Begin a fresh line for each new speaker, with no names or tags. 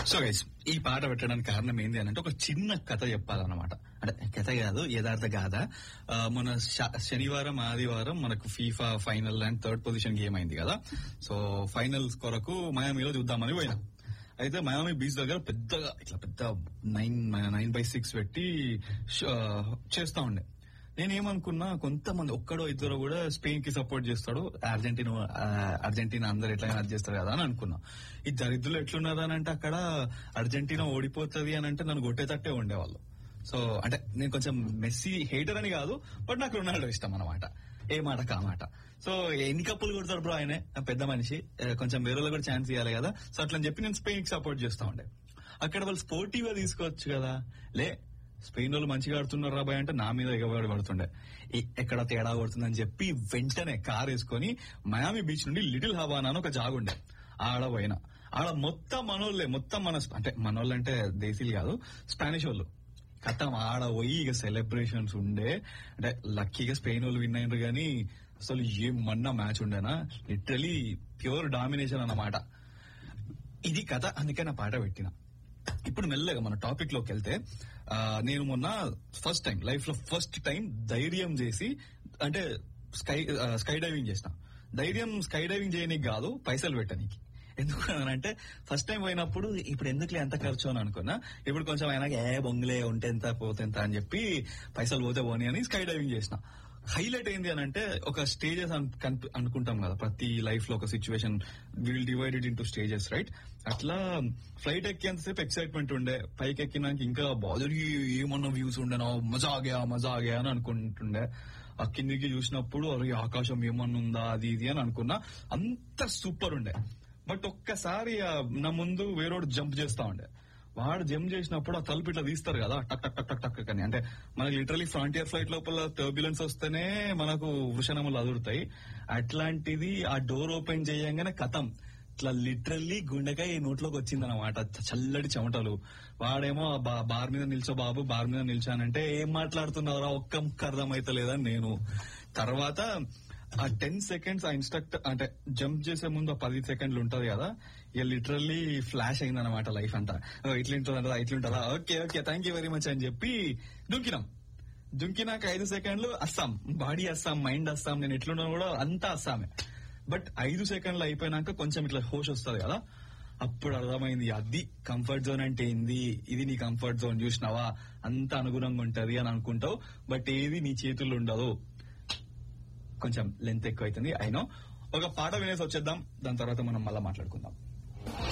so guys ఈ పాట పెట్టడానికి కారణం ఏంది అని అంటే ఒక చిన్న కథ చెప్పాలన్నమాట అంటే కథ కాదు యథార్థ గాథ ఆ, మన శ- శనివారం ఆదివారం మనకు FIFA final and third position game అయింది కదా సో ఫైనల్స్ కొరకు మయామిలో చూద్దామని పోయినా అయితే మయామి బీచ్ దగ్గర పెద్దగా ఇట్లా పెద్ద నైన్ నైన్ బై సిక్స్ పెట్టి ష- చేస్తా ఉండే నేనేమనుకున్నా కొంతమంది ఒక్కడో ఇద్దరు కూడా స్పెయిన్ కి సపోర్ట్ చేస్తాడు అర్జెంటీనా ఆ, అర్జెంటీనా అందరు ఎట్లయినా అది చేస్తారు కదా అని అనుకున్నా ఈ దరిద్రులు ఎట్లున్నారు అని అంటే అక్కడ అర్జెంటీనా ఓడిపోతుంది అని అంటే నన్ను కొట్టేటట్టే ఉండేవాళ్ళు సో అంటే నేను కొంచెం మెస్సీ హేటర్ అని కాదు బట్ నాకు రొనాల్డో ఇష్టం అనమాట ఏ మాట కా మాట సో ఎన్ని కప్పులు కొడతాడు బ్రో ఆయన పెద్ద మనిషి ఆ, కొంచెం వేరే వాళ్ళకి కూడా ఛాన్స్ ఇవ్వాలి కదా సో అట్లా అని చెప్పి నేను స్పెయిన్ కి సపోర్ట్ చేస్తా ఉండే అక్కడ వాళ్ళు స్పోర్టివ్ తీసుకోవచ్చు కదా లే స్పెయిన్ వాళ్ళు మంచిగా ఆడుతున్నారు రాబాయ్ అంటే నా మీద ఎగబడి పడుతుండే ఎ- ఎక్కడ తేడా కొడుతుందని చెప్పి వెంటనే కార్ వేసుకొని మయామి బీచ్ నుండి లిటిల్ హవానా అని ఒక జాగుండే ఆడ పోయినా ఆడ మొత్తం మనోళ్ళే మొత్తం మన అంటే మనోళ్ళు అంటే దేశీలు కాదు స్పానిష్ వాళ్ళు కథం ఆడ పోయి ఇక సెలబ్రేషన్స్ ఉండే అంటే లక్కీగా స్పెయిన్ వాళ్ళు విన్ అయినారు కానీ అసలు ఏం మన్నా మ్యాచ్ ఉండేనా లిటరలీ ప్యూర్ డామినేషన్ అన్నమాట ఇది కథ అందుకే నా పాట పెట్టిన ఇప్పుడు మెల్లగా మన టాపిక్ లోకి వెళ్తే ఆ, నేను మొన్న ఫస్ట్ టైం లైఫ్ లో ఫస్ట్ టైం ధైర్యం చేసి అంటే స్కై ఆ, స్కై డైవింగ్ చేసిన ధైర్యం స్కై డైవింగ్ చేయనీకి కాదు పైసలు పెట్టనీకి ఎందుకు అంటే ఫస్ట్ టైం పోయినప్పుడు ఇప్పుడు ఎందుకులే ఎంత ఖర్చు అని అనుకున్నా ఇప్పుడు కొంచెం ఆయనకి ఏ బొంగులే ఉంటే ఎంత పోతే ఎంత అని చెప్పి పైసలు పోతే పోనీ అని స్కై డైవింగ్ చేసిన హైలైట్ ఏంది అని అంటే ఒక స్టేజెస్ అనుకుంటాం కదా ప్రతి లైఫ్ లో ఒక situation will divided into stages right అట్లా ఫ్లైట్ ఎక్కేంతసేపు ఎక్సైట్మెంట్ ఉండే పైకి ఎక్కినాక ఇంకా బాధరి ఏమన్నా వ్యూస్ ఉండేనా మజా ఆగా మజా ఆగా అని అనుకుంటుండే ఆ కిందికి చూసినప్పుడు అరే ఆకాశం ఏమన్నా ఉందా అది ఇది అని అనుకున్నా అంత సూపర్ ఉండే బట్ ఒక్కసారి ఆ నా ముందు వేరోడు జంప్ చేస్తా ఉండే వాడు జంప్ చేసినప్పుడు ఆ తలుపు ఇట్లా తీస్తారు కదా టక్ టక్ టక్ టక్ టక్ అని అంటే మనకి లిటరలీ ఫ్రాంటియర్ ఫ్లైట్ లోపల టర్బ్యులెన్స్ వస్తేనే మనకు వృషణములు అదురుతాయి అట్లాంటిది ఆ డోర్ ఓపెన్ చేయంగానే కథం ఇట్లా లిటరల్లీ గుండెకాయ నోట్లోకి వచ్చిందనమాట చల్లటి చెమటలు వాడేమో ఆ బా- బార్ మీద నిల్చో బాబు బార్ మీద నిల్చానంటే ఏం మాట్లాడుతున్నావురా ఒక్క ముక్క అర్థమైతలేదని నేను తర్వాత ఆ టెన్ సెకండ్స్ ఆ ఇన్స్ట్రక్టర్ అంటే జంప్ చేసే ముందు ఆ పది సెకండ్లు ఉంటది కదా ఇక లిటరల్లీ ఫ్లాష్ అయిందనమాట లైఫ్ అంతా ఓ, ఇట్లా ఉంటుందా ఇట్లా ఉంటుందా okay okay thank you very much అని చెప్పి దుంకినాం దుంకినాక ఐదు సెకండ్లు అస్సాం బాడీ అస్సాం మైండ్ అస్సాం నేను ఎట్లున్నా కూడా అంతా అస్సామే బట్ ఐదు సెకండ్లు అయిపోయినాక కొంచెం ఇట్లా హోష్ వస్తుంది కదా అప్పుడు అర్థమైంది అది కంఫర్ట్ జోన్ అంటే ఏంది ఇది నీ కంఫర్ట్ జోన్ చూసినావా అంత అనుగుణంగా ఉంటది అని అనుకుంటావు బట్ ఏది నీ చేతుల్లో ఉండదు కొంచెం లెంత్ ఎక్కువ అవుతుంది అయినో ఒక పాట వినేసి వచ్చేద్దాం దాని తర్వాత మనం మళ్ళీ మాట్లాడుకుందాం